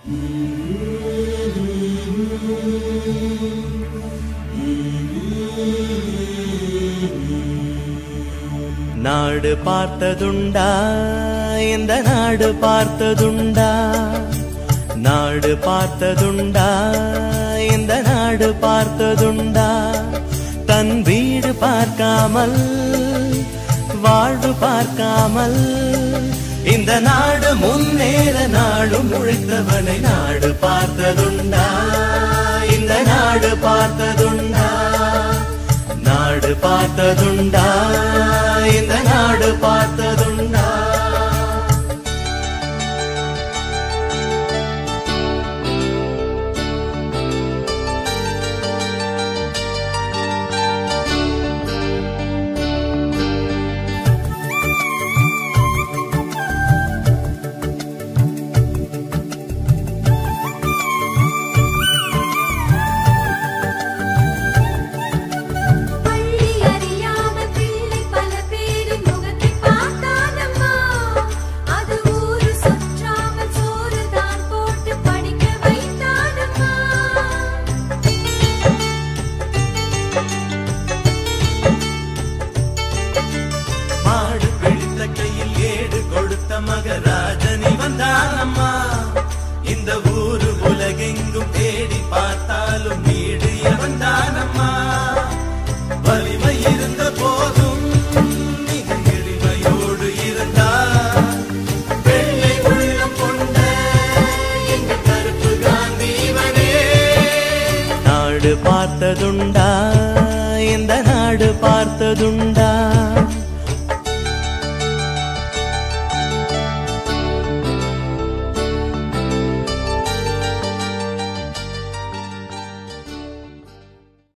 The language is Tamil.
நாடு பார்த்ததுண்டா இந்த நாடு பார்த்ததுண்டா நாடு பார்த்ததுண்டா இந்த நாடு பார்த்ததுண்டா தன் வீடு பார்க்காமல் வாழ்வு பார்க்காமல் இந்த நாடு முன்னேற நாடு முழித்தவனை நாடு பார்த்ததுண்டா இந்த நாடு பார்த்ததுண்டா நாடு பார்த்ததுண்டா இந்த நாடு பார்த்ததுண்டா பள்ளி அறியாத பிள்ளை பல பேரின் முகத்தை பார்த்தானம்மா அது ஊரு சுற்றாமல் சோறு தான் போட்டு படிக்க வைத்தானம்மா மாடு பிடித்த கையில் ஏடு கொடுத்த மகராஜனி வந்தானம்மா இந்த ஊரு உலகெங்கும் தேடி பார்த்தாலும் நீடு வந்தானம்மா வலிமை இருந்த போதும் மிக எளிமையோடு இருந்தார் வெள்ளை உள்ளம் கொண்ட எங்க கருப்பு காந்தி இவனே நாடு பார்த்ததுண்டா இந்த நாடு பார்த்ததுண்டா